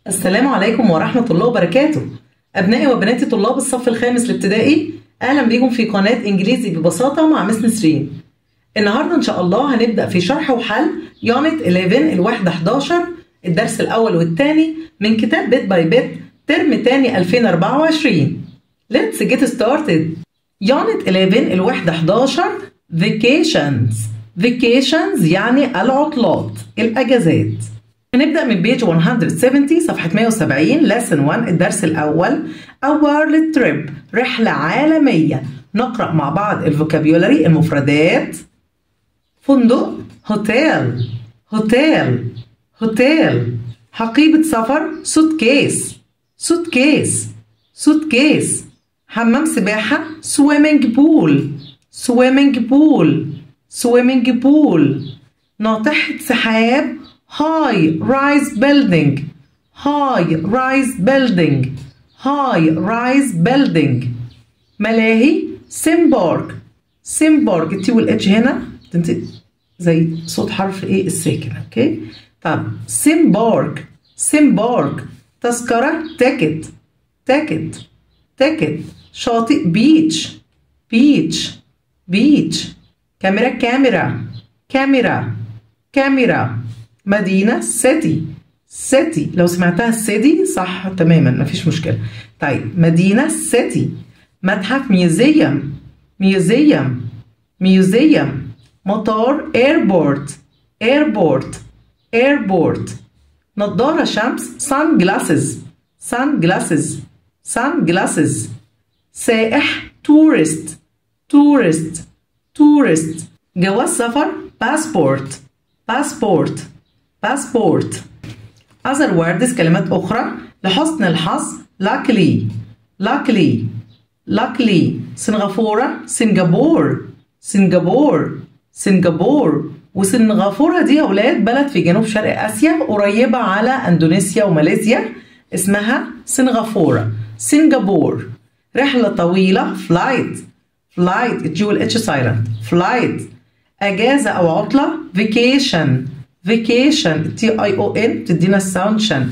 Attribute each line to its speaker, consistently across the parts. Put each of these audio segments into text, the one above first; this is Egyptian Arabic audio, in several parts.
Speaker 1: السلام عليكم ورحمة الله وبركاته أبنائي وبناتي طلاب الصف الخامس الابتدائي أهلا بيكم في قناة إنجليزي ببساطة مع مس نسرين النهاردة إن شاء الله هنبدأ في شرح وحل يونت 11 الوحدة 11 الدرس الأول والثاني من كتاب بيت باي بيت ترم تاني 2024 Let's get started يونت 11 الوحدة 11 Vacations Vacations يعني العطلات الأجازات هنبدأ من بيج 170 صفحة 170 lesson 1 الدرس الأول A world trip رحلة عالمية نقرأ مع بعض الفوكابيولاري المفردات فندق هوتيل هوتيل هوتيل حقيبة سفر سوتكيس سوتكيس سوتكيس حمام سباحة سويمنج بول سويمنج بول سويمنج بول ناطحة سحاب high rise building high rise building high rise building ملاهي سيمبورغ سيمبورغ التي والاتش هنا انت زي صوت حرف ايه الساكن اوكي طب سيمبورغ سيمبورغ تذكرة تيكت تيكت تيكت شاطئ بيتش بيتش بيتش كاميرا كاميرا كاميرا كاميرا مدينة سيتي سيتي لو سمعتها سيتي صح تماما مفيش مشكلة طيب مدينة سيتي متحف ميوزيوم ميوزيوم ميوزيوم مطار ايربورت ايربورت ايربورت نظارة شمس سان جلاسز سان جلاسز سان جلاسز سائح تورست تورست تورست جواز سفر باسبورت باسبورت باسبورت other words كلمات أخرى لحسن الحظ luckily luckily luckily سنغافورة سنغافور سنغافور سنغافور وسنغافورة دي يا أولاد بلد في جنوب شرق آسيا قريبة على أندونيسيا وماليزيا اسمها سنغافورة سنغافور رحلة طويلة فلايت فلايت الجي والاتش سايلنت فلايت أجازة أو عطلة فيكيشن فيكيشن تي اي او ان تدينا الساوند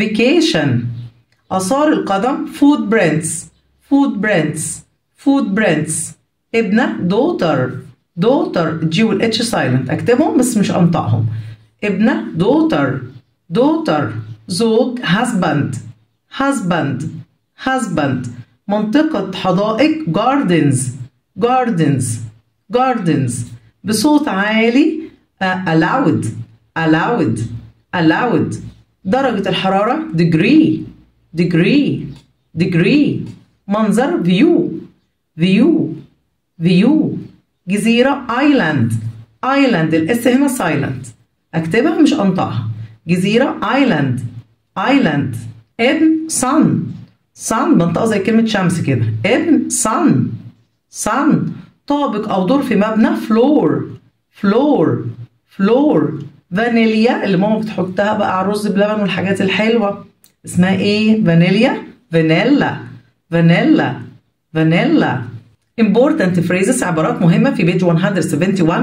Speaker 1: فيكيشن آثار القدم فود برينتس فود برينتس فود برينتس ابنة دوتر دوتر جي والاتش سايلنت اكتبهم بس مش انطقهم ابنة دوتر دوتر زوج هازبند هازبند هازبند منطقة حدائق جاردنز جاردنز جاردنز بصوت عالي uh, allowed allowed allowed درجة الحرارة degree degree degree منظر view view view جزيرة island island الاس هنا silent اكتبها مش انطقها جزيرة island island ابن sun sun منطقة زي كلمة شمس كده ابن sun sun طابق أو دور في مبنى فلور فلور فلور فانيليا اللي ماما بتحطها بقى على الرز بلبن والحاجات الحلوة اسمها ايه فانيليا فانيلا فانيلا فانيلا important phrases عبارات مهمة في بيج 171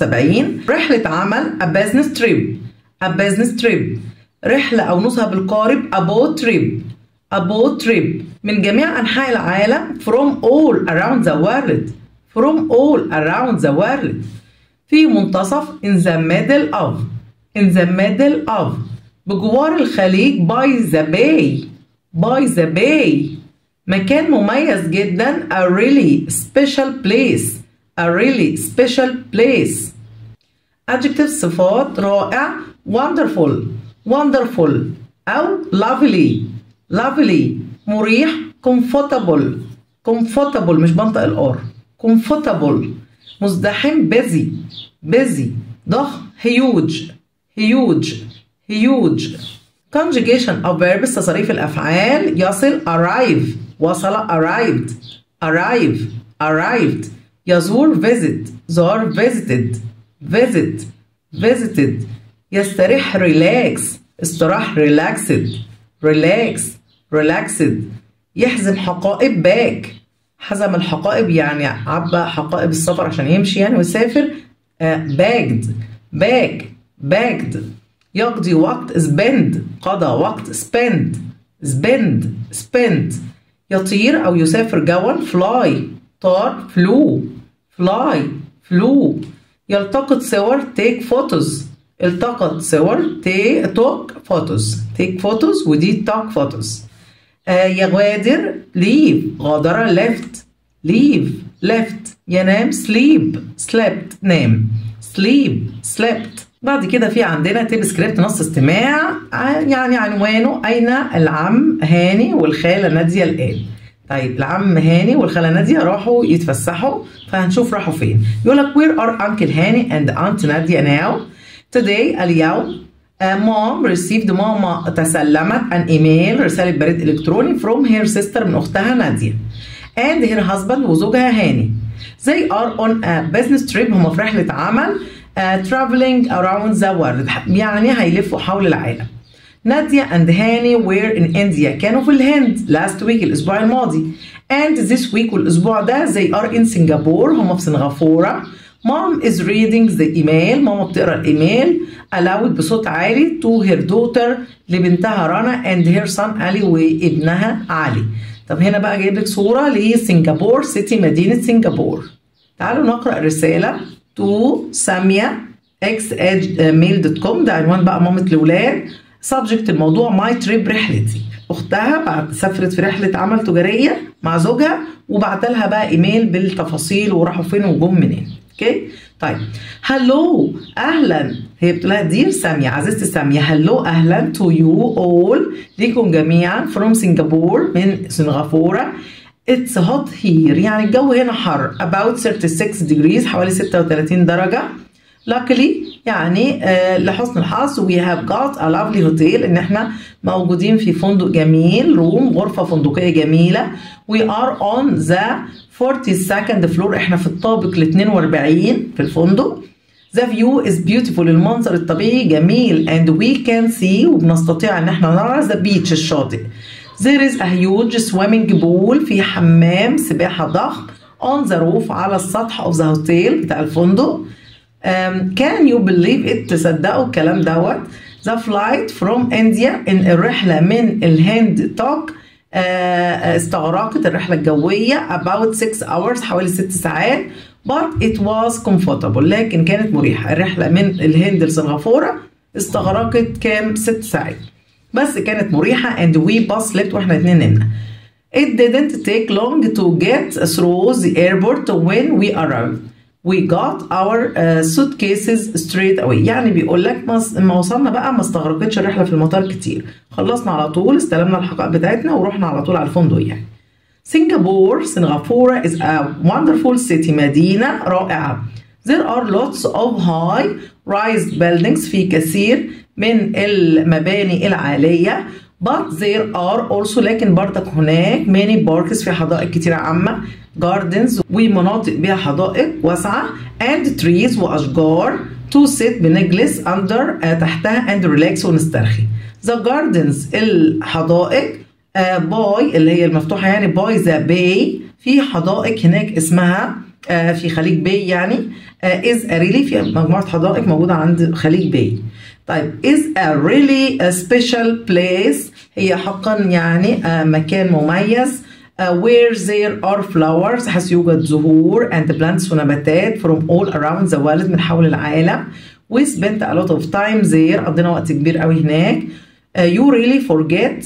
Speaker 1: 171 رحلة عمل a business trip a business trip رحلة أو نصها بالقارب a boat trip a boat trip من جميع أنحاء العالم from all around the world from all around the world في منتصف in the middle of in the middle of بجوار الخليج by the bay by the bay مكان مميز جدا a really special place a really special place adjective صفات رائع wonderful wonderful أو lovely lovely مريح comfortable comfortable مش بنطق الار comfortable مزدحم busy busy ضخم huge huge huge conjugation of verbs تصريف الأفعال يصل arrive وصل arrived arrive arrived يزور visit زار visited visit visited يستريح relax استراح relaxed relax relaxed يحزم حقائب back حزم الحقائب يعني عبى حقائب السفر عشان يمشي يعني ويسافر باجد باج باجد يقضي وقت spend قضى وقت spend spend spend يطير أو يسافر جوا fly طار flew fly flew يلتقط صور take photos التقط صور took photos take photos ودي took photos آه يغادر leave غادر left leave left ينام sleep slept نام sleep slept بعد كده في عندنا تيب سكريبت نص استماع يعني عنوانه أين العم هاني والخالة نادية الآن طيب العم هاني والخالة نادية راحوا يتفسحوا فهنشوف راحوا فين يقول لك where are uncle هاني and aunt نادية now today اليوم uh, mom received ماما تسلمت an email رسالة بريد إلكتروني from her sister من أختها نادية and her husband وزوجها هاني they are on a business trip هم في رحلة عمل uh, traveling around the world يعني هيلفوا حول العالم نادية and هاني were in India كانوا في الهند last week الأسبوع الماضي and this week والأسبوع ده they are in Singapore هم في سنغافورة mom is reading the email ماما بتقرا الايميل aloud بصوت عالي to her daughter لبنتها رنا and her son علي وابنها علي طب هنا بقى جايب لك صورة لسنغافور سيتي مدينة سنغافور تعالوا نقرأ الرسالة تو سامية اكس ميل دوت كوم ده عنوان بقى مامة الأولاد سبجكت الموضوع ماي تريب رحلتي اختها بعد سافرت في رحله عمل تجاريه مع زوجها وبعت لها بقى ايميل بالتفاصيل وراحوا فين وجم منين اوكي طيب هلو اهلا هي بتقول لها دير ساميه عزيزتي ساميه هلو اهلا تو يو اول ليكم جميعا فروم سنغافور من سنغافوره اتس هوت هير يعني الجو هنا حر about 36 degrees حوالي 36 درجه luckily يعني آه لحسن الحظ we have got a lovely hotel ان احنا موجودين في فندق جميل روم غرفة فندقية جميلة we are on the 42nd floor احنا في الطابق ال 42 في الفندق The view is beautiful المنظر الطبيعي جميل and we can see وبنستطيع ان احنا نرى the beach الشاطئ There is a huge swimming pool في حمام سباحة ضخم on the roof على السطح of the hotel بتاع الفندق um, can you believe it تصدقوا الكلام دوت the flight from India in الرحلة من الهند توك uh, استغرقت الرحلة الجوية about 6 hours حوالي 6 ساعات but it was comfortable لكن كانت مريحة الرحلة من الهند لسنغافورة استغرقت كام 6 ساعات بس كانت مريحة and we both slept واحنا اتنين نمنا It didn't take long to get through the airport when we arrived. We got our uh, suitcases straight away يعني بيقول لك ما وصلنا بقى ما استغرقتش الرحله في المطار كتير خلصنا على طول استلمنا الحقائب بتاعتنا ورحنا على طول على الفندق يعني سنغافور سنغافورة is a wonderful city مدينة رائعة There are lots of high rise buildings في كثير من المباني العالية but there are also لكن برضك هناك many parks في حدائق كتيرة عامة gardens ومناطق بها حدائق واسعة and trees وأشجار to sit بنجلس under uh, تحتها and relax ونسترخي the gardens الحدائق uh, باي اللي هي المفتوحة يعني باي ذا باي في حدائق هناك اسمها uh, في خليج باي يعني uh, is a really في مجموعة حدائق موجودة عند خليج باي طيب is a really a special place هي حقا يعني uh, مكان مميز uh, where there are flowers حيث يوجد زهور and plants ونباتات from all around the world من حول العالم we spent a lot of time there قضينا وقت كبير قوي هناك uh, you really forget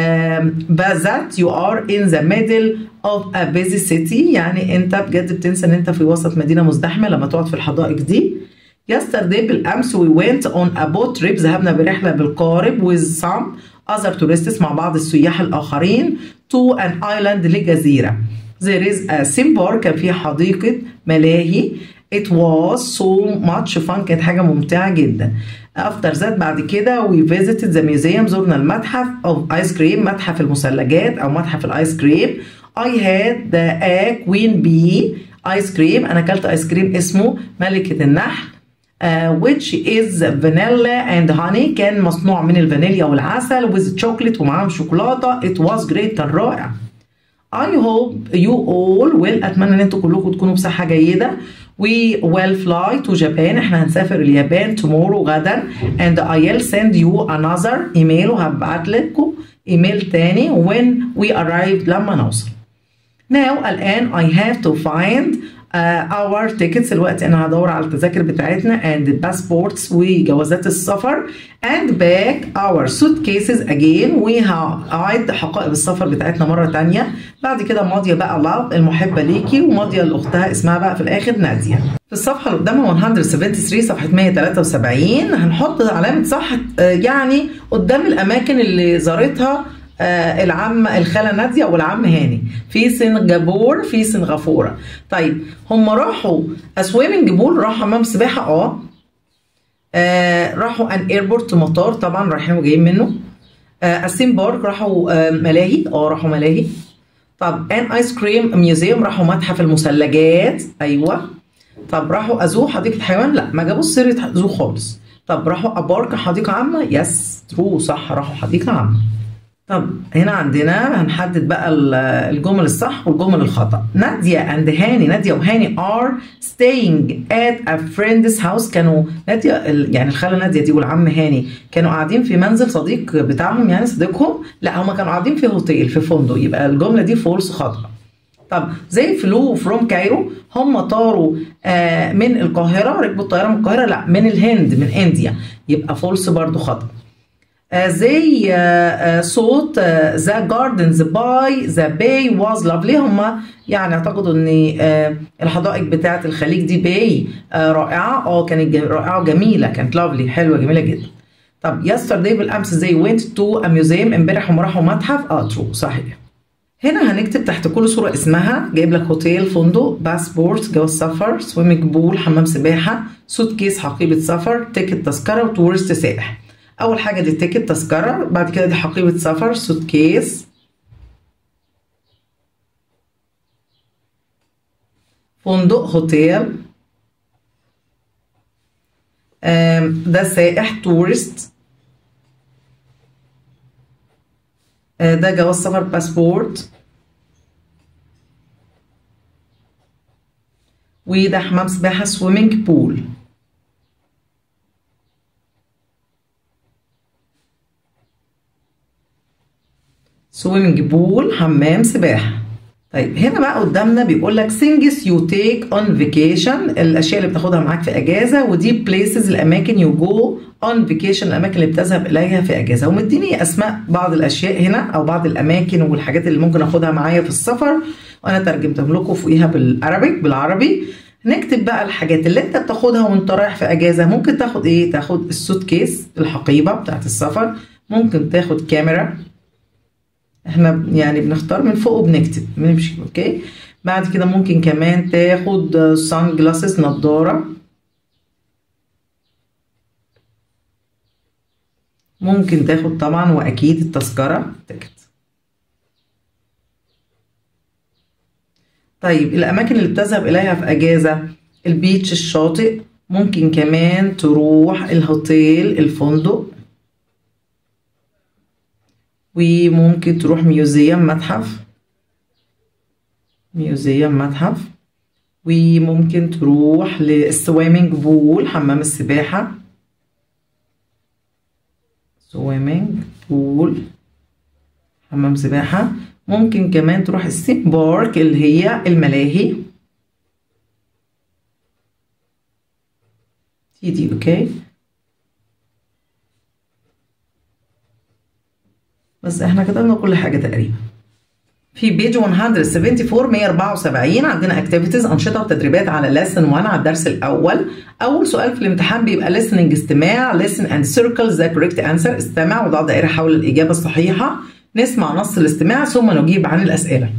Speaker 1: um, but that you are in the middle of a busy city يعني انت بجد بتنسى ان انت في وسط مدينة مزدحمة لما تقعد في الحدائق دي yesterday بالامس we went on a boat trip ذهبنا برحلة بالقارب with some other tourists مع بعض السياح الآخرين to an island لجزيرة. There is a theme park كان فيه حديقة ملاهي. It was so much fun كانت حاجة ممتعة جدا. After that بعد كده we visited the museum زرنا المتحف of ice cream متحف المثلجات أو متحف الآيس كريم. I had the a queen bee ice cream أنا أكلت آيس كريم اسمه ملكة النحل. Uh, which is vanilla and honey كان مصنوع من الفانيليا والعسل with chocolate ومعاهم شوكولاتة it was great كان رائع I hope you all will أتمنى إن أنتوا كلكم تكونوا بصحة جيدة We will fly to Japan احنا هنسافر اليابان tomorrow غدا and I'll send you another email وهبعت لكم ايميل تاني when we arrive لما نوصل. Now الآن I have to find uh, our tickets الوقت أنا هدور على التذاكر بتاعتنا and passports وجوازات السفر and back our suitcases again وهعد حقائب السفر بتاعتنا مرة تانية بعد كده ماضية بقى لاف المحبة ليكي وماضية لأختها اسمها بقى في الآخر نادية في الصفحة اللي قدامها 173 صفحة 173 هنحط علامة صح يعني قدام الأماكن اللي زارتها آه العم الخاله ناديه والعم هاني في سنغافور في سنغافوره طيب هم راحوا سويمنج بول راحوا حمام سباحه اه آه راحوا ان ايربورت مطار طبعا رايحين وجايين منه آه السيم بارك راحوا آه ملاهي اه راحوا ملاهي طب ان ايس كريم ميوزيوم راحوا متحف المثلجات ايوه طب راحوا ازو حديقه حيوان لا ما جابوش سيره زو خالص طب راحوا ابارك حديقه عامه يس ترو صح راحوا حديقه عامه طب هنا عندنا هنحدد بقى الجمل الصح والجمل الخطأ نادية and هاني نادية وهاني are staying at a friend's house كانوا نادية يعني الخالة نادية دي والعم هاني كانوا قاعدين في منزل صديق بتاعهم يعني صديقهم لا هما كانوا قاعدين في هوتيل في فندق يبقى الجملة دي فولس خطأ طب زي فلو فروم كايرو هم طاروا آه من القاهرة ركبوا الطيارة من القاهرة لا من الهند من انديا يبقى فولس برضو خطأ زي صوت ذا جاردنز باي ذا باي واز لافلي هم يعني اعتقدوا ان الحدائق بتاعه الخليج دي باي رائعه اه كانت رائعه وجميله كانت لافلي حلوه جميله جدا طب يسترداي بالامس زي وينت تو ا ميوزيوم امبارح هم راحوا متحف اه ترو صحيح هنا هنكتب تحت كل صورة اسمها جايب لك هوتيل فندق باسبورت جواز سفر سويمنج بول حمام سباحة سوت كيس حقيبة سفر تيكت تذكرة وتورست سائح اول حاجه دي تيكت تذكره بعد كده دي حقيبه سفر سوت كيس فندق هوتيل ده سائح تورست ده جواز سفر باسبورت وده حمام سباحه سويمنج بول سويمنج بول حمام سباحه طيب هنا بقى قدامنا بيقول لك things you take on vacation الاشياء اللي بتاخدها معاك في اجازه ودي places الاماكن you go on vacation الاماكن اللي بتذهب اليها في اجازه ومديني اسماء بعض الاشياء هنا او بعض الاماكن والحاجات اللي ممكن اخدها معايا في السفر وانا ترجمتهم لكم فوقيها بالعربي بالعربي نكتب بقى الحاجات اللي انت بتاخدها وانت رايح في اجازه ممكن تاخد ايه تاخد السوت كيس الحقيبه بتاعت السفر ممكن تاخد كاميرا احنا يعني بنختار من فوق وبنكتب بنمشي اوكي بعد كده ممكن كمان تاخد سان جلاسز نضاره ممكن تاخد طبعا واكيد التذكره تيكت طيب الاماكن اللي بتذهب اليها في اجازه البيتش الشاطئ ممكن كمان تروح الهوتيل الفندق وممكن تروح ميوزيوم متحف ميوزيوم متحف وممكن تروح للسويمنج بول حمام السباحة سويمنج بول حمام سباحة ممكن كمان تروح السيم بارك اللي هي الملاهي تيجي اوكي بس احنا كتبنا كل حاجة تقريبا في بيج 174 174 عندنا اكتيفيتيز انشطه وتدريبات على ليسن 1 على الدرس الاول اول سؤال في الامتحان بيبقى listening استماع listen and circle the correct answer استمع وضع دائره حول الاجابه الصحيحه نسمع نص الاستماع ثم نجيب عن الاسئله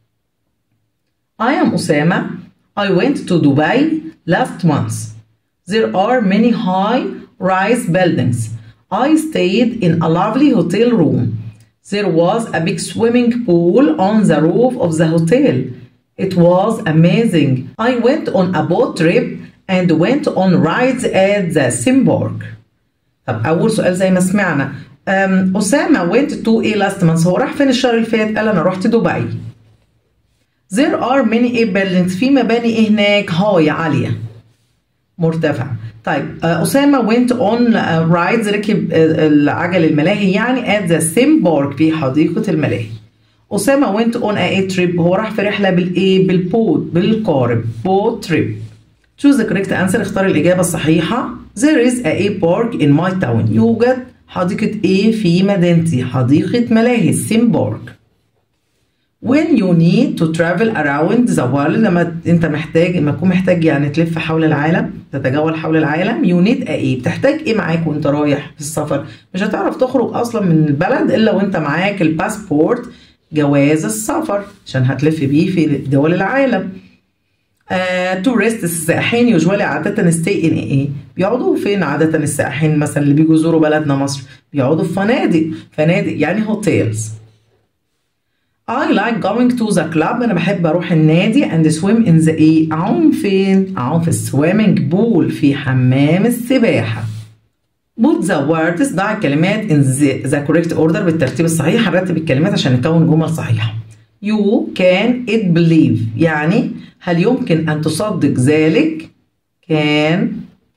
Speaker 1: I am Osama I went to Dubai last month there are many high rise buildings I stayed in a lovely hotel room There was a big swimming pool on the roof of the hotel. It was amazing. I went on a boat trip and went on rides at the Simborg. طب أول سؤال زي ما سمعنا أسامة went to إيه last month هو راح فين الشهر اللي فات؟ قال أنا رحت دبي. there are many A buildings في مباني إيه هناك هاي عالية مرتفعة طيب آه، أسامة went on آه، rides ركب آه، العجل الملاهي يعني at the theme park في حديقة الملاهي أسامة went on a trip هو راح في رحلة بالإيه بالبوت بالقارب boat trip choose the correct answer اختار الإجابة الصحيحة there is a A park in my town يوجد حديقة A في مدينتي حديقة ملاهي theme park when you need to travel around the world لما انت محتاج لما تكون محتاج يعني تلف حول العالم تتجول حول العالم you need a ايه بتحتاج ايه معاك وانت رايح في السفر مش هتعرف تخرج اصلا من البلد الا وانت معاك الباسبورت جواز السفر عشان هتلف بيه في دول العالم تورست السائحين يوجوالي عادة stay in ايه؟ بيقعدوا فين عادة السائحين مثلا اللي بيجوا يزوروا بلدنا مصر؟ بيقعدوا في فنادق، فنادق يعني هوتيلز. I like going to the club أنا بحب أروح النادي and swim in the ايه؟ أعوم فين؟ أعوم في السويمنج بول في حمام السباحة. Put the words ضع الكلمات in the, the correct order بالترتيب الصحيح هنرتب الكلمات عشان نكون جمل صحيحة. You can it believe يعني هل يمكن أن تصدق ذلك؟ Can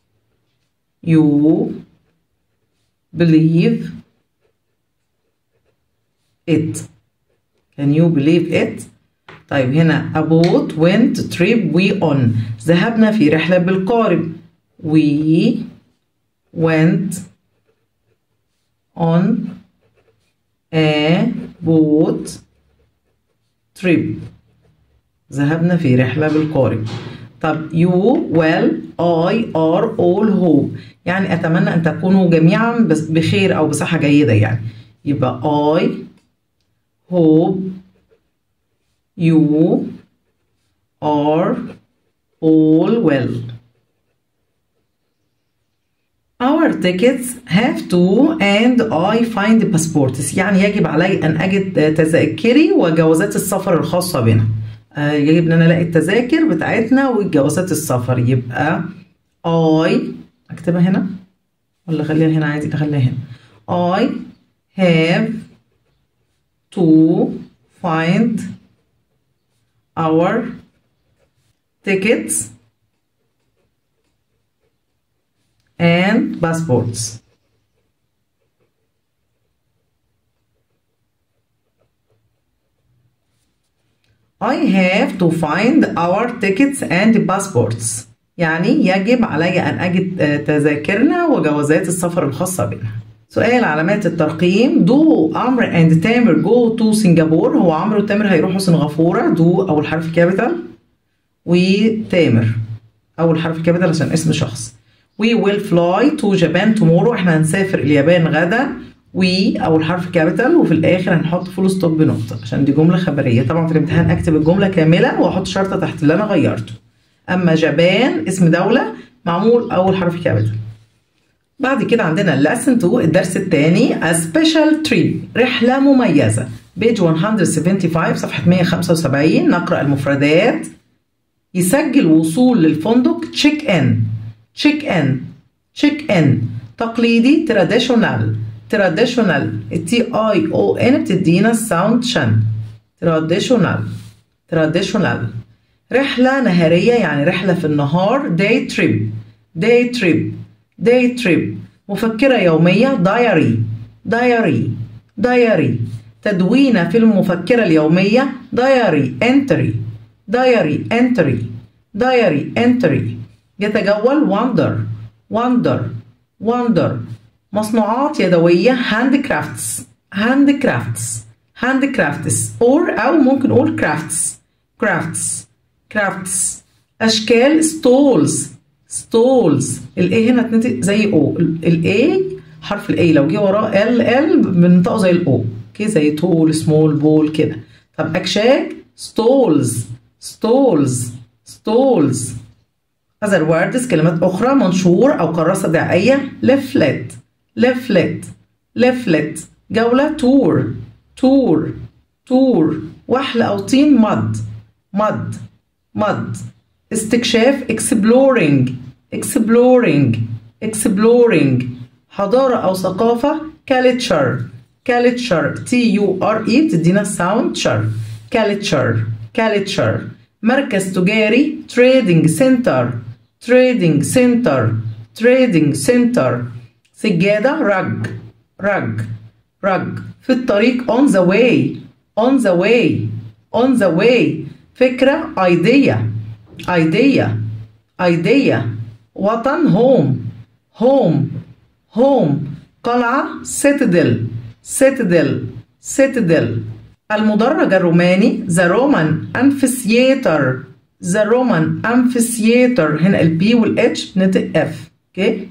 Speaker 1: you believe it? Can you believe it? طيب هنا about went trip we on ذهبنا في رحلة بالقارب we went on a boat trip ذهبنا في رحلة بالقارب طب you well I are all hope يعني أتمنى أن تكونوا جميعا بس- بخير أو بصحة جيدة يعني يبقى I hope you are all well Our tickets have to and I find passports يعني يجب علي أن أجد تذاكري وجوازات السفر الخاصة بنا آه، يجب أن أنا ألاقي التذاكر بتاعتنا وجوازات السفر يبقى I أكتبها هنا ولا خليها هنا عادي أخليها هنا I have to find our tickets and passports. I have to find our tickets and passports. يعني يجب علي أن أجد آه، تذاكرنا وجوازات السفر الخاصة بنا. سؤال علامات الترقيم دو عمرو اند تامر جو تو سنغافور هو عمرو وتامر هيروحوا سنغافورة دو أول حرف كابيتال وتامر أول حرف كابيتال عشان اسم شخص We will fly to Japan tomorrow احنا هنسافر اليابان غدا وي أول حرف كابيتال وفي الآخر هنحط فول ستوب بنقطة عشان دي جملة خبرية طبعا في الامتحان أكتب الجملة كاملة وأحط شرطة تحت اللي أنا غيرته أما جابان اسم دولة معمول أول حرف كابيتال بعد كده عندنا lesson 2 الدرس الثاني a special trip رحلة مميزة page 175 صفحة 175 نقرأ المفردات يسجل وصول للفندق تشيك ان تشيك ان تشيك ان تقليدي تراديشونال تراديشونال التي اي او ان بتدينا الساوند شن تراديشونال تراديشونال رحلة نهارية يعني رحلة في النهار داي تريب داي تريب داي تريب مفكرة يومية دايري دايري دايري تدوينة في المفكرة اليومية دايري انتري دايري انتري دايري انتري يتجول وندر وندر وندر مصنوعات يدوية هاند كرافتس هاند كرافتس هاند كرافتس اور او ممكن نقول كرافتس كرافتس كرافتس اشكال ستولز ستولز الاي هنا تنطق زي او الاي حرف الاي لو جه وراه ال ال بننطقه زي الاو اوكي زي تول سمول بول كده طب اكشاك ستولز ستولز ستولز other words كلمات أخرى منشور أو كراسة دعائية leaflet leaflet leaflet جولة tour tour tour وحل أو طين mud mud mud استكشاف exploring exploring exploring حضارة أو ثقافة culture culture T U R E بتدينا sound char culture culture مركز تجاري trading center trading center trading center سجادة رج رج رج في الطريق on the way on the way on the way فكرة idea idea idea وطن home home home قلعة citadel citadel citadel المدرج الروماني the Roman amphitheater the Roman amphitheater هنا البي والاتش بنطق اف اوكي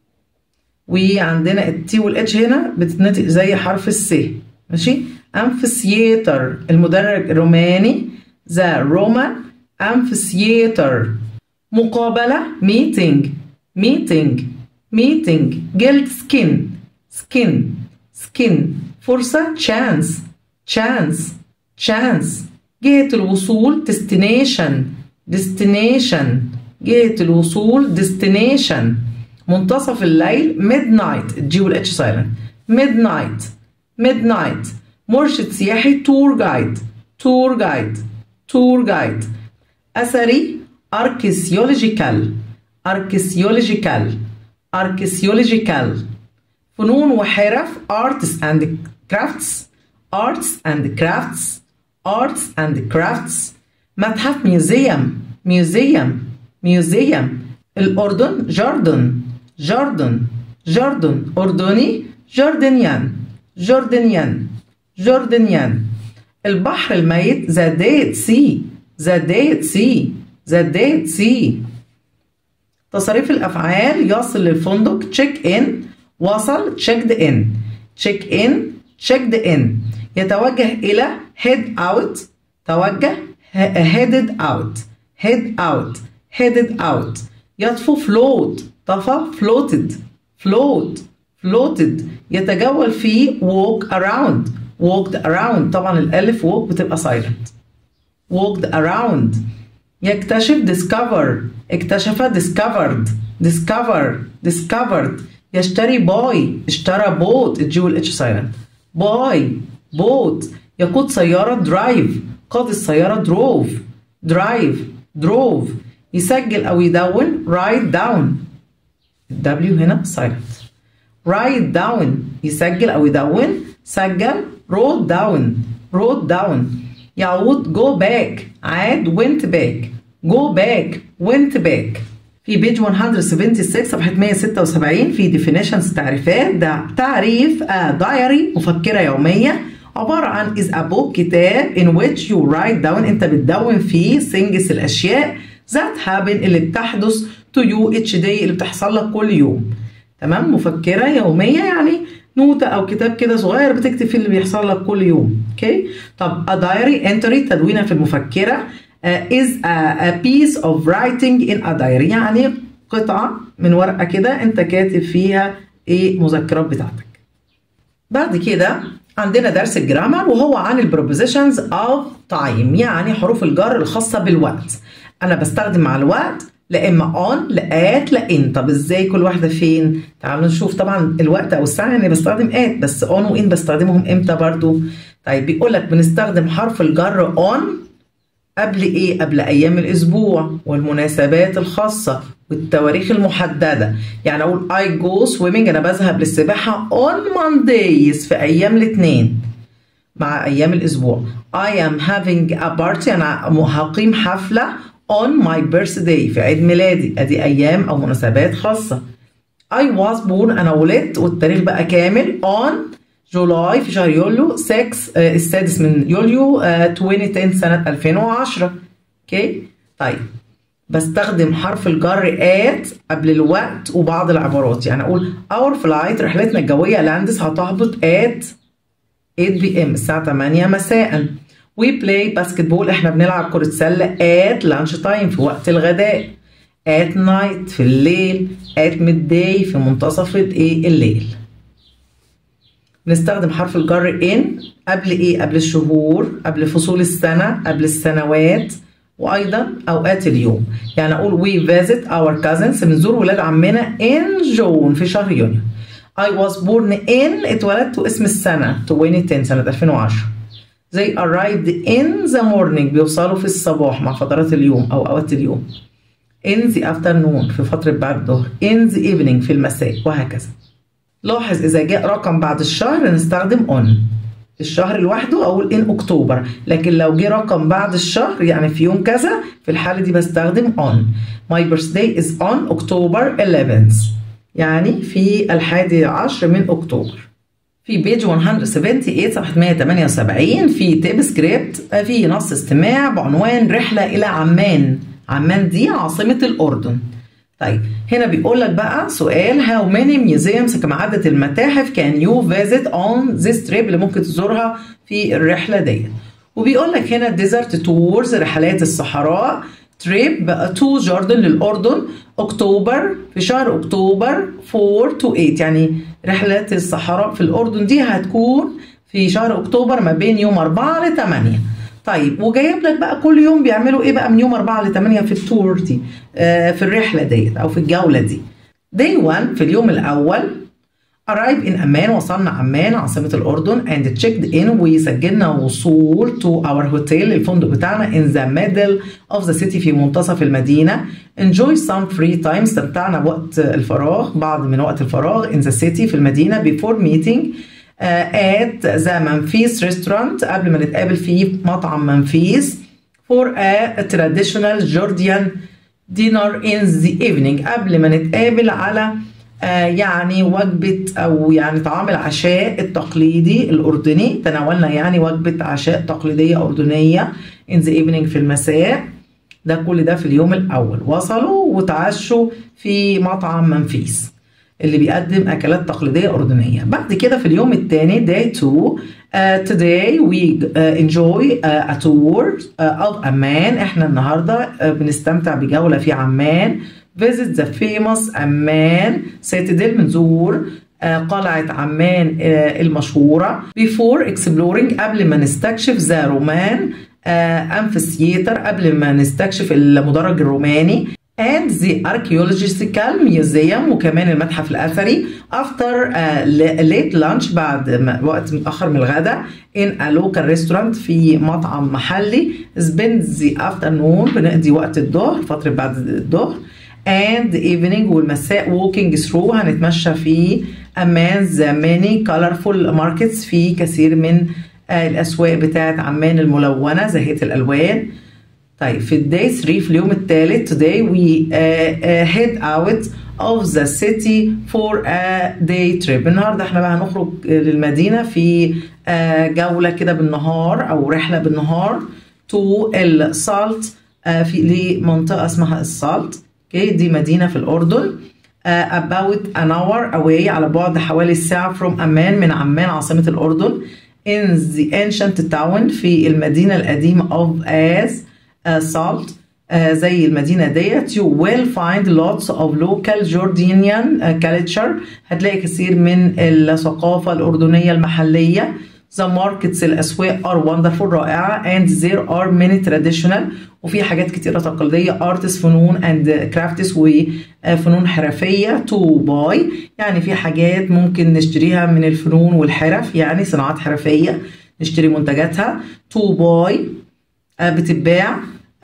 Speaker 1: وعندنا التي والاتش هنا بتتنطق زي حرف السي ماشي amphitheater المدرج الروماني the Roman amphitheater مقابلة meeting meeting meeting جلد skin skin skin فرصة chance chance chance جهة الوصول destination destination جهة الوصول destination منتصف الليل midnight الجي والاتش silent midnight midnight مرشد سياحي tour guide tour guide tour guide أثري archaeological archaeological archaeological فنون وحرف arts and crafts arts and crafts arts and crafts متحف museum museum museum الأردن جاردن جاردن جاردن أردني جوردنيان جوردنيان جوردنيان البحر الميت the dead sea the dead sea the dead sea تصريف الأفعال يصل للفندق check in وصل checked in check in checked in يتوجه إلى head out توجه headed out head out headed out يطفو float طفى floated float floated يتجول في walk around walked around طبعا الألف walk بتبقى silent walked around يكتشف discover اكتشف discovered discover discovered يشتري باي اشترى بوت الجي والاتش سايلنت باي بوت يقود سيارة درايف قاد السيارة دروف درايف دروف يسجل أو يدون write down الدبليو هنا silent write down يسجل أو يدون سجل wrote down wrote down يعود go back عاد went back go back went back في بيج 176 صفحة 176 في definitions تعريفات ده تعريف دايري مفكرة يومية عبارة عن is a book كتاب in which you write down انت بتدون فيه things الأشياء that happen اللي بتحدث to you each day اللي بتحصل لك كل يوم تمام مفكرة يومية يعني نوتة أو كتاب كده صغير بتكتب فيه اللي بيحصل لك كل يوم اوكي طب a diary entry تدوينة في المفكرة uh, is a, a piece of writing in a diary يعني قطعة من ورقة كده انت كاتب فيها ايه مذكرات بتاعتك بعد كده عندنا درس الجرامر وهو عن البروبوزيشنز اوف تايم يعني حروف الجر الخاصة بالوقت انا بستخدم مع الوقت لا اما اون لا ات لا ان طب ازاي كل واحده فين تعالوا نشوف طبعا الوقت او الساعه يعني بستخدم ات بس اون وان بستخدمهم امتى برضو طيب بيقول لك بنستخدم حرف الجر اون قبل ايه قبل ايام الاسبوع والمناسبات الخاصه والتواريخ المحدده يعني اقول I go swimming انا بذهب للسباحه on Mondays في ايام الاثنين مع ايام الاسبوع I am having a party انا هقيم حفله on my birthday في عيد ميلادي ادي ايام او مناسبات خاصه I was born انا ولدت والتاريخ بقى كامل on جولاي في شهر يوليو 6 آه السادس من يوليو آه 2010 سنه 2010 اوكي طيب بستخدم حرف الجر at قبل الوقت وبعض العبارات يعني اقول our flight رحلتنا الجويه لاندس هتهبط at 8 بي ام الساعه 8 مساء وي بلاي باسكت بول احنا بنلعب كرة سلة at lunch time في وقت الغداء at night في الليل at midday في منتصف ايه الليل بنستخدم حرف الجر in قبل ايه قبل الشهور قبل فصول السنة قبل السنوات وايضا اوقات اليوم يعني اقول we visit our cousins بنزور ولاد عمنا in June في شهر يونيو I was born in اتولدت اسم السنة 2010 سنة 2010 they arrived in the morning بيوصلوا في الصباح مع فترات اليوم أو أوقات اليوم in the afternoon في فترة بعد الظهر in the evening في المساء وهكذا لاحظ إذا جاء رقم بعد الشهر نستخدم on الشهر لوحده أقول in أكتوبر لكن لو جه رقم بعد الشهر يعني في يوم كذا في الحالة دي بستخدم on my birthday is on October 11th يعني في الحادي عشر من أكتوبر في بيج 178 صفحة 178 في تيب سكريبت في نص استماع بعنوان رحلة إلى عمان عمان دي عاصمة الأردن طيب هنا بيقول لك بقى سؤال how many museums كم عدد المتاحف can you visit on this trip اللي ممكن تزورها في الرحلة دي وبيقول لك هنا desert tours رحلات الصحراء تريب تو جوردن للأردن أكتوبر في شهر أكتوبر 4 to 8 يعني رحلات الصحراء في الأردن دي هتكون في شهر أكتوبر ما بين يوم 4 ل 8 طيب وجايب لك بقى كل يوم بيعملوا ايه بقى من يوم 4 ل 8 في التور دي آه في الرحله ديت او في الجوله دي day 1 في اليوم الاول arrive in عمان وصلنا عمان عاصمة الأردن and checked in وسجلنا وصول to our hotel الفندق بتاعنا in the middle of the city في منتصف المدينة enjoy some free time استمتعنا بوقت الفراغ بعض من وقت الفراغ in the city في المدينة before meeting uh, at the منفيس restaurant قبل ما نتقابل في مطعم منفيس for a traditional Georgian dinner in the evening قبل ما نتقابل على آه يعني وجبة أو يعني طعام العشاء التقليدي الأردني تناولنا يعني وجبة عشاء تقليدية أردنية in the evening في المساء ده كل ده في اليوم الأول وصلوا وتعشوا في مطعم منفيس اللي بيقدم أكلات تقليدية أردنية بعد كده في اليوم الثاني day 2 uh, today we uh, enjoy uh, a tour uh, of عمان احنا النهاردة uh, بنستمتع بجولة في عمان visit the famous عمان citadel بنزور قلعة عمان المشهورة before exploring قبل ما نستكشف ذا رومان amphitheater قبل ما نستكشف المدرج الروماني and the archaeological museum وكمان المتحف الأثري after uh, late lunch بعد وقت متأخر من الغداء in a local restaurant في مطعم محلي spend the afternoon بنقضي وقت الظهر فترة بعد الظهر and evening والمساء walking through هنتمشى في أمان the many colorful markets في كثير من الأسواق بتاعت عمان الملونة زاهية الألوان طيب في الداي 3 في اليوم الثالث today we uh, uh, head out of the city for a day trip النهارده احنا بقى هنخرج للمدينة في uh, جولة كده بالنهار أو رحلة بالنهار to السالت uh, في لمنطقة اسمها السالت اوكي دي مدينة في الأردن uh, about an hour away على بعد حوالي الساعة from أمان من عمان عاصمة الأردن in the ancient town في المدينة القديمة of as uh, salt uh, زي المدينة ديت you will find lots of local Jordanian uh, culture هتلاقي كثير من الثقافة الأردنية المحلية The markets الأسواق are wonderful رائعة and there are many traditional وفي حاجات كتيرة تقليدية artists فنون and crafts وفنون حرفية to buy يعني في حاجات ممكن نشتريها من الفنون والحرف يعني صناعات حرفية نشتري منتجاتها to buy بتتباع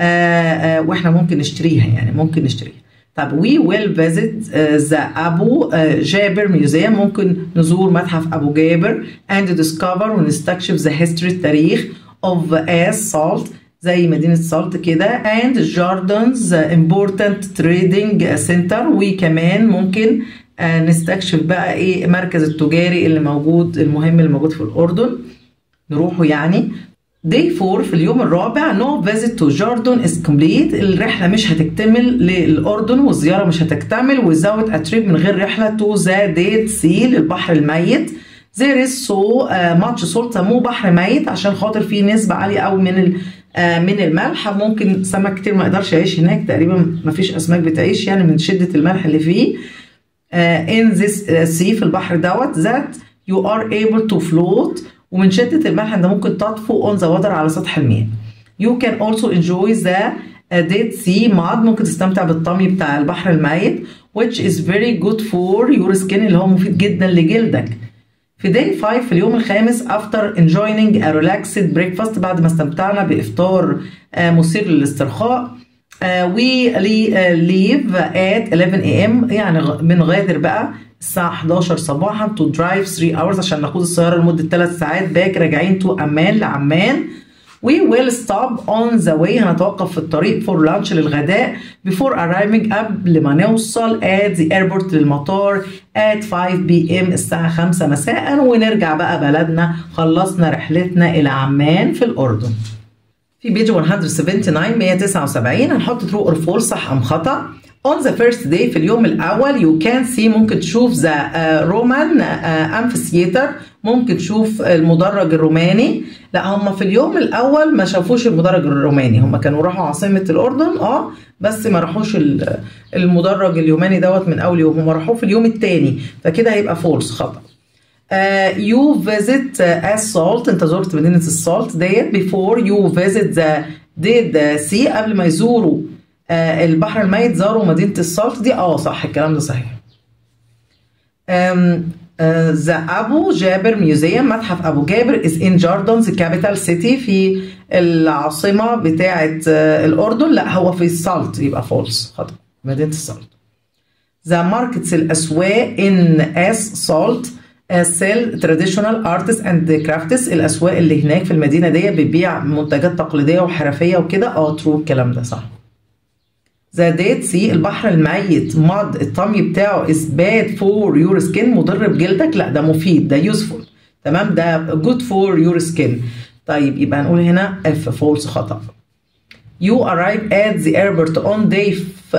Speaker 1: واحنا ممكن نشتريها يعني ممكن نشتريها طب we will visit the أبو جابر museum ممكن نزور متحف أبو جابر and discover ونستكشف the history التاريخ of as salt زي مدينة سالت كده and Jordan's important trading center وكمان ممكن نستكشف بقى ايه المركز التجاري اللي موجود المهم اللي موجود في الأردن نروحه يعني Day 4 في اليوم الرابع no visit to Jordan is complete الرحلة مش هتكتمل للأردن والزيارة مش هتكتمل without a trip من غير رحلة to the Dead Sea للبحر الميت there is so uh, much salt سموه بحر ميت عشان خاطر فيه نسبة عالية أوي من ال uh, من الملح ممكن سمك كتير ما يقدرش يعيش هناك تقريبا ما فيش أسماك بتعيش يعني من شدة الملح اللي فيه uh, in this sea في البحر دوت that you are able to float ومن شدة الملح انت ممكن تطفو on the water على سطح المياه. You can also enjoy the Dead Sea mud ممكن تستمتع بالطمي بتاع البحر الميت which is very good for your skin اللي هو مفيد جدا لجلدك. في day 5 في اليوم الخامس after enjoying a relaxed breakfast بعد ما استمتعنا بإفطار آه، مثير للاسترخاء آه، we le- آه، leave at 11 a.m. يعني غ- بنغادر بقى الساعة 11 صباحا to drive 3 hours عشان ناخد السيارة لمدة 3 ساعات باك راجعين to أمان لعمان We will stop on the way هنتوقف في الطريق for lunch للغداء before arriving قبل ما نوصل at the airport للمطار at 5 p.m. الساعة 5 مساء ونرجع بقى بلدنا خلصنا رحلتنا إلى عمان في الأردن في بيج 179 179 هنحط true or false صح أم خطأ On the first day في اليوم الأول you can see ممكن تشوف the uh, Roman uh, amphitheater ممكن تشوف المدرج الروماني لا هم في اليوم الأول ما شافوش المدرج الروماني هم كانوا راحوا عاصمة الأردن اه بس ما راحوش ال- المدرج اليوناني دوت من أول يوم هم راحوه في اليوم الثاني فكده هيبقى فولس خطأ Uh, you visit uh, as salt انت زرت مدينة السالت ديت before you visit the dead sea قبل ما يزوروا uh, البحر الميت زاروا مدينة السالت دي اه صح الكلام ده صحيح um, uh, the أبو جابر ميوزيوم متحف أبو جابر is in Jordan's capital city في العاصمة بتاعة uh, الأردن لا هو في السالت يبقى فولس خطأ مدينة السالت The markets الأسواق in as salt uh, sell traditional artists and crafts الأسواق اللي هناك في المدينة دي بتبيع منتجات تقليدية وحرفية وكده اه ترو الكلام ده صح The Dead Sea البحر الميت ماد الطمي بتاعه is bad for your skin مضر بجلدك لا ده مفيد ده useful تمام ده good for your skin طيب يبقى هنقول هنا F false خطأ You arrive at the airport on day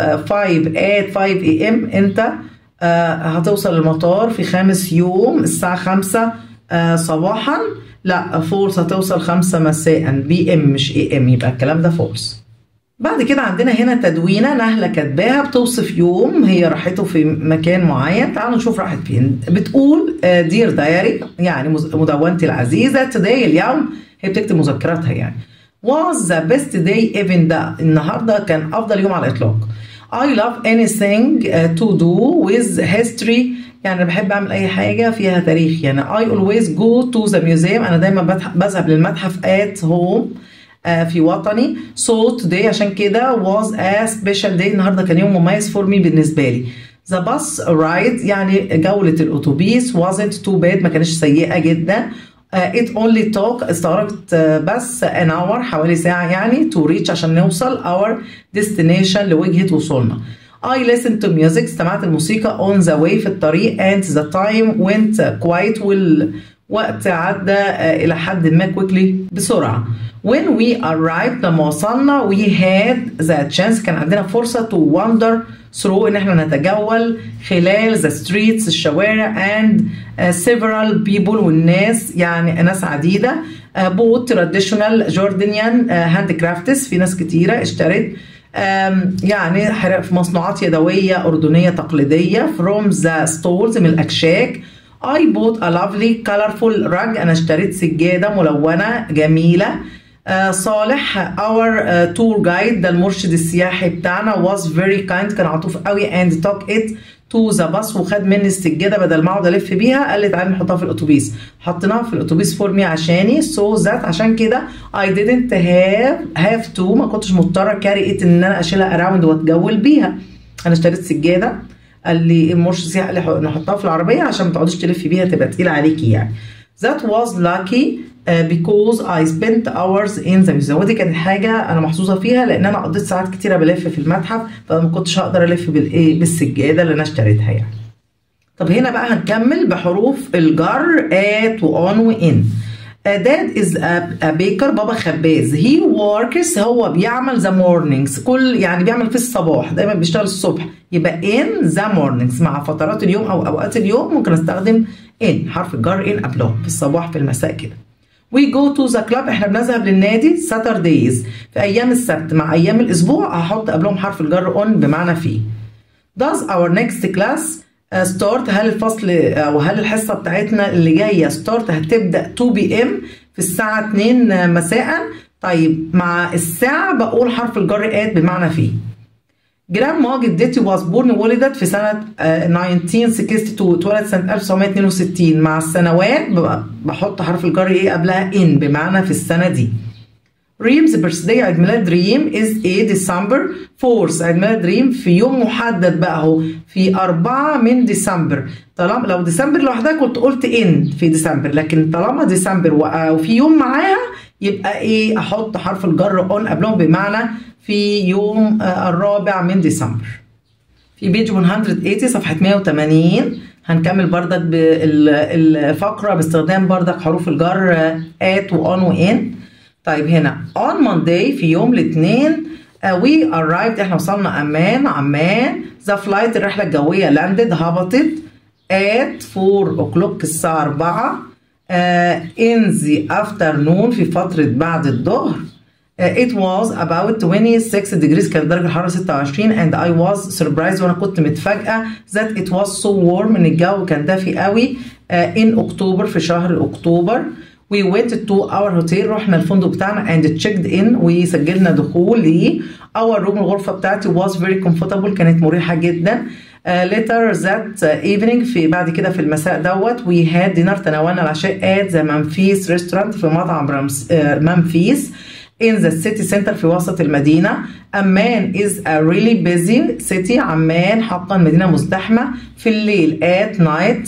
Speaker 1: 5 at 5 a.m. انت آه هتوصل المطار في خامس يوم الساعة 5 آه صباحا لا فولس هتوصل 5 مساء بي ام مش اي ام يبقى الكلام ده فولس بعد كده عندنا هنا تدوينة نهلة كاتباها بتوصف يوم هي راحته في مكان معين تعالوا نشوف راحت فين بتقول دير دايري يعني مز- مدونتي العزيزة today اليوم هي بتكتب مذكراتها يعني was the best day even ده النهاردة كان أفضل يوم على الإطلاق I love anything uh, to do with history يعني أنا بحب أعمل أي حاجة فيها تاريخ يعني I always go to the museum أنا دايما بتح- بذهب للمتحف at home آه، في وطني so today عشان كده was a special day النهارده كان يوم مميز for me بالنسبه لي the bus ride يعني جولة الأتوبيس wasn't too bad ما كانتش سيئة جدا آه، it only took استغرقت آه، بس an hour حوالي ساعة يعني to reach عشان نوصل our destination لوجهة وصولنا I listened to music استمعت الموسيقى on the way في الطريق and the time went quiet والوقت عدى آه، إلى حد ما quickly بسرعة when we arrived لما وصلنا we had the chance كان عندنا فرصة to wander through إن احنا نتجول خلال the streets الشوارع and uh, several people والناس يعني ناس عديدة uh, both traditional Jordanian uh, handcrafts في ناس كتيرة اشترت آم، يعني حرف مصنوعات يدوية أردنية تقليدية from the stores من الأكشاك I bought a lovely colorful rug أنا اشتريت سجادة ملونة جميلة آه، صالح our uh, tour guide ده المرشد السياحي بتاعنا was very kind كان عطوف قوي and took it to the bus وخد مني السجاده بدل ما اقعد الف بيها قال لي تعالي نحطها في الاتوبيس حطيناها في الاتوبيس فور مي عشاني so that عشان كده I didn't have have to ما كنتش مضطره carry it ان انا اشيلها around واتجول بيها انا اشتريت سجاده قال لي المرشد السياحي قال لي نحطها في العربيه عشان ما تقعديش تلفي بيها تبقى تقيله عليكي يعني That was lucky uh, because I spent hours in the museum ودي كانت حاجة أنا محظوظة فيها لأن أنا قضيت ساعات كتيرة بلف في المتحف فما كنتش هقدر ألف بالإيه بالسجادة اللي أنا اشتريتها يعني. طب هنا بقى هنكمل بحروف الجر at وon وin. داد از a baker بابا خباز he works هو بيعمل the mornings كل يعني بيعمل في الصباح دايما بيشتغل الصبح يبقى in the mornings مع فترات اليوم او اوقات اليوم ممكن استخدم in حرف الجر in قبلهم في الصباح في المساء كده we go to the club احنا بنذهب للنادي Saturdays في ايام السبت مع ايام الاسبوع هحط قبلهم حرف الجر on بمعنى في does our next class ستارت هل الفصل او هل الحصه بتاعتنا اللي جايه ستارت هتبدا 2 بي ام في الساعه 2 مساء طيب مع الساعه بقول حرف الجر ات بمعنى في جراما جدتي was born ولدت في سنة آه، 1962 اتولد سنة 1962 مع السنوات ب- بحط حرف الجر ايه قبلها in بمعنى في السنة دي ريمز بيرثداي عيد ميلاد ريم از ايه ديسمبر 4 عيد ميلاد ريم في يوم محدد بقى اهو في 4 من ديسمبر طالما لو ديسمبر لوحدها كنت قلت ان في ديسمبر لكن طالما ديسمبر و- وفي يوم معاها يبقى ايه احط حرف الجر اون قبلهم بمعنى في يوم آه، الرابع من ديسمبر في بيج 180 صفحة 180 هنكمل بردك بالفقرة باستخدام بردك حروف الجر at و on و in طيب هنا on Monday في يوم الاثنين uh, we arrived احنا وصلنا أمان عمان the flight الرحلة الجوية landed هبطت at 4 o'clock الساعة 4 uh, in the afternoon في فترة بعد الظهر Uh, it was about 26 degrees كانت درجة الحرارة 26 and I was surprised وانا كنت متفاجئة that it was so warm ان الجو كان دافي قوي uh, in October في شهر اكتوبر we went to our hotel رحنا الفندق بتاعنا and checked in وسجلنا دخول ل our room الغرفة بتاعتي was very comfortable كانت مريحة جدا Uh, later that evening في بعد كده في المساء دوت we had dinner تناولنا العشاء at the منفيس restaurant في مطعم رمس uh, منفيس in the city center في وسط المدينة أمان is a really busy city عمان حقا مدينة مزدحمة في الليل at night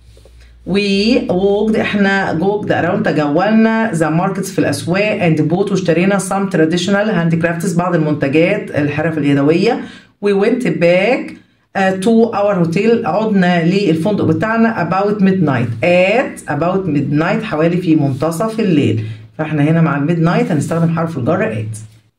Speaker 1: we walked احنا walked around تجولنا the markets في الأسواق and bought واشترينا some traditional handicrafts بعض المنتجات الحرف اليدوية we went back uh, to our hotel عدنا للفندق بتاعنا about midnight at about midnight حوالي في منتصف الليل فاحنا هنا مع الميد نايت هنستخدم حرف الجر at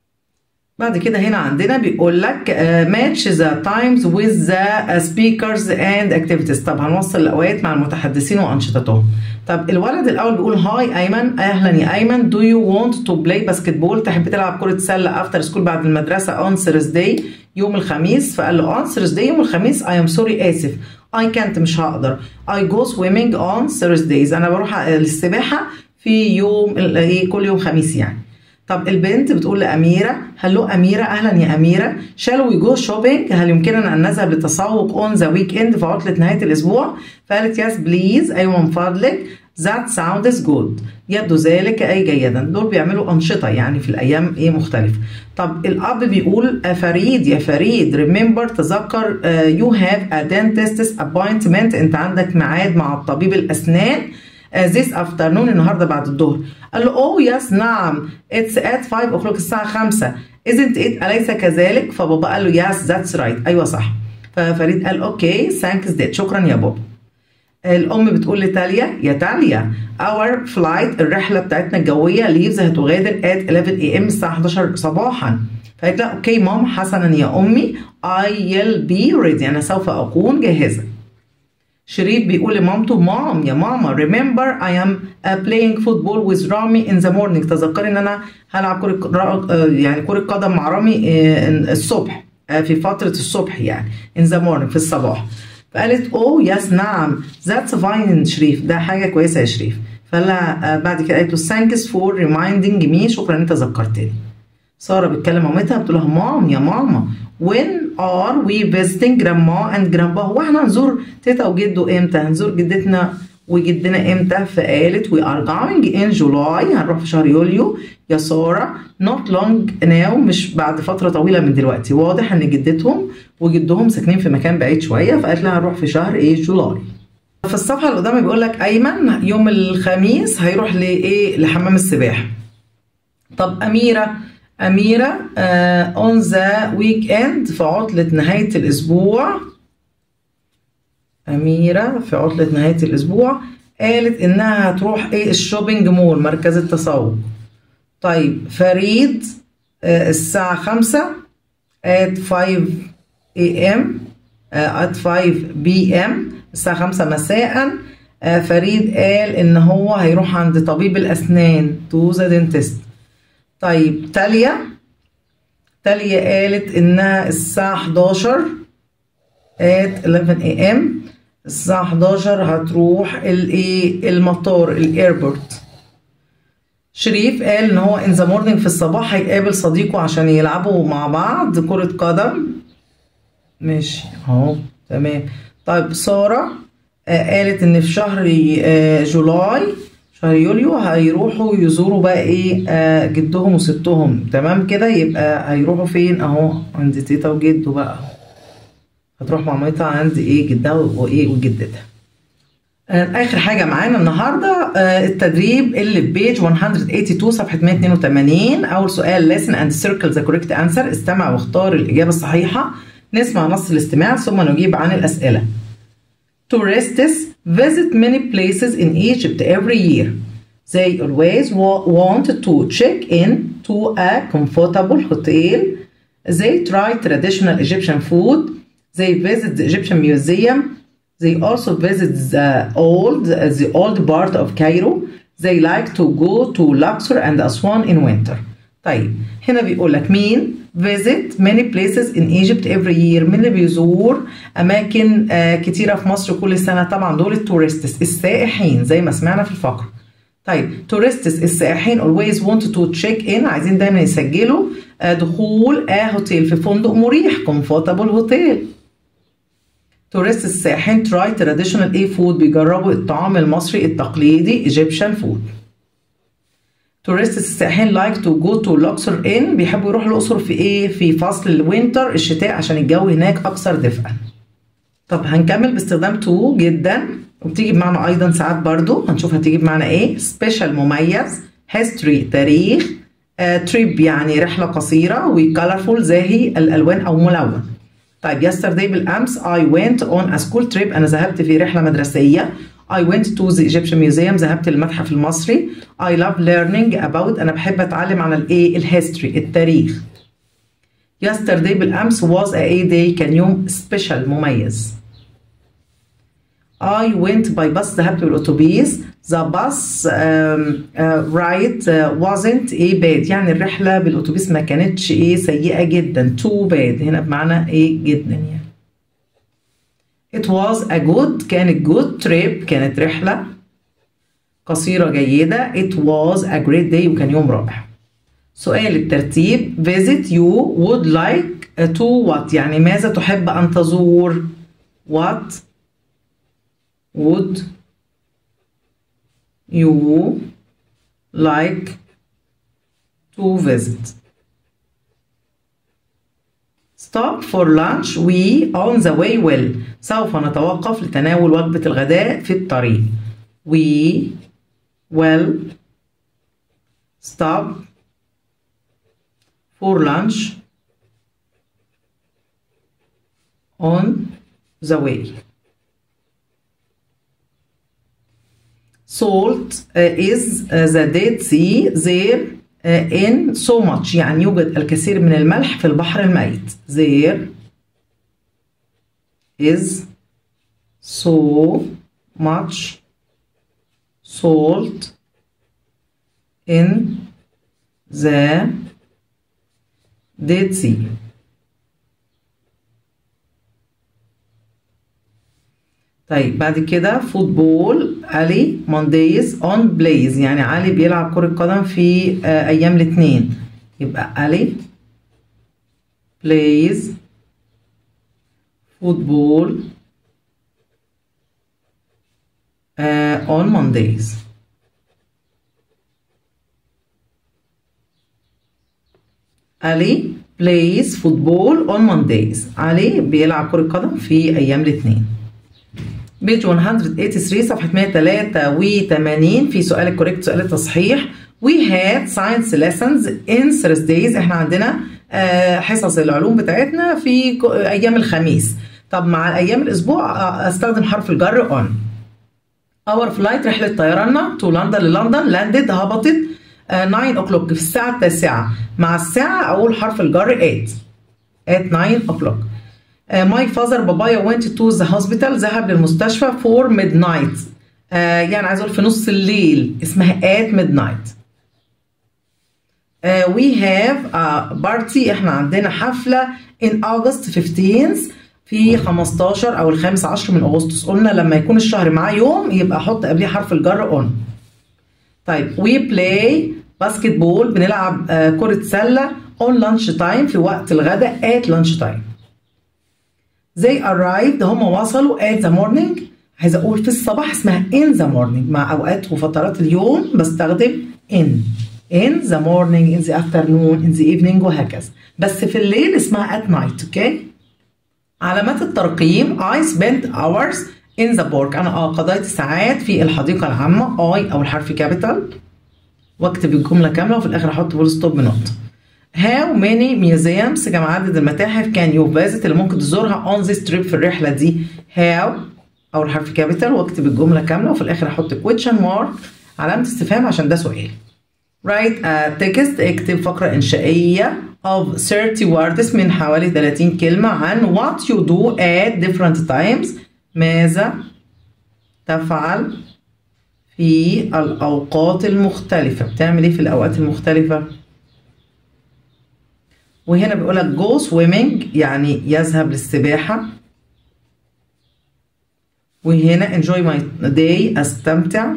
Speaker 1: بعد كده هنا عندنا بيقول لك uh, match the times with the speakers and activities طب هنوصل الاوقات مع المتحدثين وانشطتهم طب الولد الاول بيقول هاي ايمن اهلا يا ايمن do you want to play basketball تحب تلعب كرة سلة after school بعد المدرسة on Thursday يوم الخميس فقال له on Thursday يوم الخميس I am sorry آسف I can't مش هقدر I go swimming on Thursdays أنا بروح السباحة في يوم ايه كل يوم خميس يعني طب البنت بتقول لأميرة هلو أميرة أهلا يا أميرة shall we go shopping هل يمكننا أن نذهب للتسوق on the weekend في عطلة نهاية الأسبوع فقالت yes please أيوة من فضلك that sounds good يبدو ذلك أي جيدا دول بيعملوا أنشطة يعني في الأيام إيه مختلفة طب الأب بيقول فريد يا فريد remember تذكر uh, you have a dentist's appointment أنت عندك ميعاد مع الطبيب الأسنان this afternoon النهارده بعد الظهر قال له اوه يس نعم اتس ات 5 o'clock الساعه 5 isn't it اليس كذلك فبابا قال له يس ذاتس رايت ايوه صح ففريد قال اوكي ثانكس ديت شكرا يا بابا الام بتقول لتاليا يا تاليا اور فلايت الرحله بتاعتنا الجويه ليفز هتغادر ات 11 اي ام الساعه 11 صباحا فقالت لها اوكي مام حسنا يا امي I will be ready انا سوف اكون جاهزه شريف بيقول لمامته مام يا ماما remember I am uh, playing football with رامي in the morning تذكري ان انا هلعب كرة يعني كرة قدم مع رامي الصبح في فترة الصبح يعني in the morning في الصباح فقالت اوه يس نعم that's fine شريف ده حاجة كويسة يا شريف فلا بعد كده قالت له thanks for reminding me شكرا ان انت ذكرتني سارة بتكلم مامتها بتقول لها مام يا ماما when are we visiting grandma and grandpa هو احنا هنزور تيتا وجدو امتى هنزور جدتنا وجدنا امتى فقالت we are going in July هنروح في شهر يوليو يا سارة not long now مش بعد فترة طويلة من دلوقتي واضح ان جدتهم وجدهم ساكنين في مكان بعيد شوية فقالت لها هنروح في شهر ايه جولاي في الصفحة اللي قدامي بيقول لك أيمن يوم الخميس هيروح لإيه لحمام السباحة طب أميرة أميرة اون ذا ويك اند في عطلة نهاية الأسبوع أميرة في عطلة نهاية الأسبوع قالت إنها هتروح إيه الشوبينج مول مركز التسوق طيب فريد آه الساعة خمسة at 5 am آه at 5 pm الساعة خمسة مساء آه فريد قال إن هو هيروح عند طبيب الأسنان تو ذا دنتست طيب تاليا تاليا قالت انها الساعة 11 at 11 am الساعة 11 هتروح الايه المطار الايربورت شريف قال ان هو ان ذا مورنينج في الصباح هيقابل صديقه عشان يلعبوا مع بعض كرة قدم ماشي اهو تمام طيب سارة آه قالت ان في شهر آه جولاي شهر يوليو هيروحوا يزوروا بقى ايه آه جدهم وستهم تمام كده يبقى هيروحوا فين اهو عند تيتا وجده بقى هتروح مع مامتها عند ايه جدها وايه وجدتها آه اخر حاجه معانا النهارده آه التدريب اللي في بيج 182 صفحه 182 اول سؤال listen and circle the correct answer استمع واختار الاجابه الصحيحه نسمع نص الاستماع ثم نجيب عن الاسئله Tourists visit many places in Egypt every year. They always wa want to check in to a comfortable hotel. They try traditional Egyptian food. They visit the Egyptian museum. They also visit the old, the old part of Cairo. They like to go to Luxor and Aswan in winter. طيب هنا بيقول لك مين visit many places in Egypt every year مين اللي بيزور أماكن آه كتيرة في مصر كل سنة طبعا دول التورستس السائحين زي ما سمعنا في الفقرة طيب تورستس السائحين always want to check in عايزين دايما يسجلوا آه دخول آه هوتيل في فندق مريح comfortable hotel تورست السائحين try traditional ايه فود بيجربوا الطعام المصري التقليدي Egyptian food تورست السائحين لايك تو جو تو لوكسور ان بيحبوا يروحوا الاقصر في ايه في فصل الوينتر الشتاء عشان الجو هناك اكثر دفئا طب هنكمل باستخدام تو جدا وبتيجي بمعنى ايضا ساعات برضو هنشوف هتيجي بمعنى ايه سبيشال مميز هيستوري تاريخ تريب uh, يعني رحله قصيره وكالرفول زاهي الالوان او ملون طيب يسترداي بالامس I went on a school trip انا ذهبت في رحله مدرسيه I went to the Egyptian Museum ذهبت للمتحف المصري I love learning about أنا بحب أتعلم عن الإيه الهيستوري التاريخ yesterday بالأمس was a A day كان يوم special مميز I went by bus ذهبت بالأتوبيس the bus um, uh, ride uh, wasn't a bad يعني الرحلة بالأتوبيس ما كانتش إيه سيئة جدا too bad هنا بمعنى إيه جدا يعني It was a good كانت good trip كانت رحلة قصيرة جيدة It was a great day وكان يوم رائع سؤال الترتيب visit you would like to what يعني ماذا تحب أن تزور what would you like to visit stop for lunch we on the way will سوف نتوقف لتناول وجبة الغداء في الطريق we will stop for lunch on the way salt uh, is uh, the Dead Sea there uh, in so much يعني يوجد الكثير من الملح في البحر الميت there is so much salt in the Dead Sea طيب بعد كده فوتبول علي مونديز اون بلايز يعني علي بيلعب كرة قدم في آه ايام الاثنين يبقى علي بلايز فوتبول uh, on Mondays. علي plays football on Mondays. علي بيلعب كرة قدم في أيام الاثنين. بيج 183 صفحة 183 في سؤال الكوريكت سؤال التصحيح. We had science lessons in Thursdays. احنا عندنا حصص العلوم بتاعتنا في أيام الخميس. طب مع أيام الأسبوع أستخدم حرف الجر on. اور فلايت رحله طيراننا تو لندن للندن لاندد هبطت 9 اوكلوك في الساعه التاسعه مع الساعه اول حرف الجر 8 at 9 o'clock ماي فازر بابايا went to the hospital ذهب للمستشفى for midnight uh, يعني عايز اقول في نص الليل اسمها at midnight uh, we have a party احنا عندنا حفله in August 15th في 15 او الخامس عشر من اغسطس قلنا لما يكون الشهر معاه يوم يبقى احط قبليه حرف الجر اون طيب وي بلاي باسكت بول بنلعب آه كرة سلة اون لانش تايم في وقت الغداء ات لانش تايم they arrived هم وصلوا at the morning عايزة أقول في الصباح اسمها in the morning مع أوقات وفترات اليوم بستخدم in in the morning in the afternoon in the evening وهكذا بس في الليل اسمها at night اوكي علامات الترقيم I spent hours in the park أنا اه قضيت ساعات في الحديقة العامة I أو الحرف كابيتال واكتب الجملة كاملة وفي الآخر أحط فول ستوب نوت How many museums كم عدد المتاحف كان يو فيزيت اللي ممكن تزورها on this trip في الرحلة دي How أو الحرف كابيتال واكتب الجملة كاملة وفي الآخر أحط question mark علامة استفهام عشان ده سؤال write a text اكتب فقرة إنشائية of 30 words من حوالي 30 كلمة عن what you do at different times ماذا تفعل في الأوقات المختلفة بتعمل إيه في الأوقات المختلفة وهنا بيقولك go swimming يعني يذهب للسباحة وهنا enjoy my day استمتع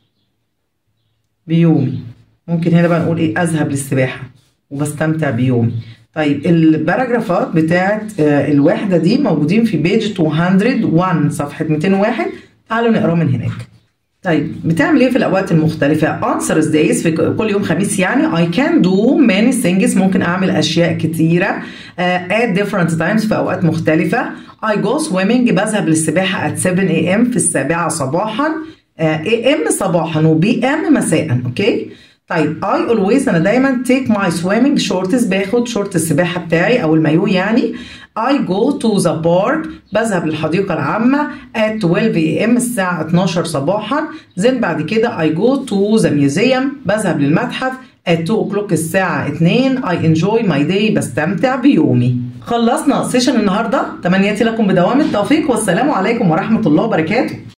Speaker 1: بيومي ممكن هنا بقى نقول ايه اذهب للسباحة وبستمتع بيومي طيب الباراجرافات بتاعت الوحدة دي موجودين في بيج 201 صفحة 201 تعالوا نقراه من هناك طيب بتعمل ايه في الاوقات المختلفة answers days في كل يوم خميس يعني I can do many things ممكن اعمل اشياء كتيرة uh, at different times في اوقات مختلفة I go swimming بذهب للسباحة at 7 a.m. في السابعة صباحا uh, a.m. صباحا و b.m. مساء اوكي طيب I always انا دايما take my swimming shorts باخد شورت السباحة بتاعي او المايو يعني I go to the park بذهب للحديقة العامة at 12 a.m. الساعة 12 صباحا then بعد كده I go to the museum بذهب للمتحف at 2 o'clock الساعة 2 I enjoy my day بستمتع بيومي خلصنا سيشن النهاردة تمنياتي لكم بدوام التوفيق والسلام عليكم ورحمة الله وبركاته